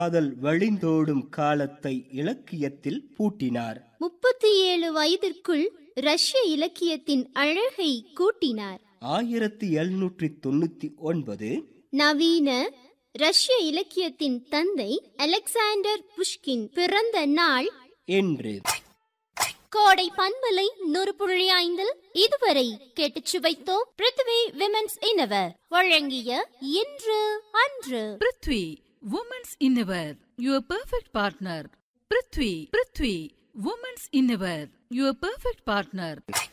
காதல் வழிந்தோடும் காலத்தை இலக்கியத்தில் பூட்டினார் முப்பத்தி ஏழு வயதிற்குள் ரஷ்ய இலக்கியத்தின் அழகை கூட்டினார் ஆயிரத்தி எழுநூற்றி தொண்ணூத்தி ஒன்பது நவீன ரஷ்ய இலக்கியத்தின் தந்தை அலெக்சாண்டர் புஷ்கின் பிறந்த நாள் என்று கோடை பண்பலை நூறு புள்ளி ஐந்தில் இதுவரை கேட்டுச் சுவைத்தோம் பிருத்வி விமென்ஸ் இனவர் வழங்கிய இன்று அன்று prithvi women's innerwear your perfect partner prithvi prithvi women's innerwear your perfect partner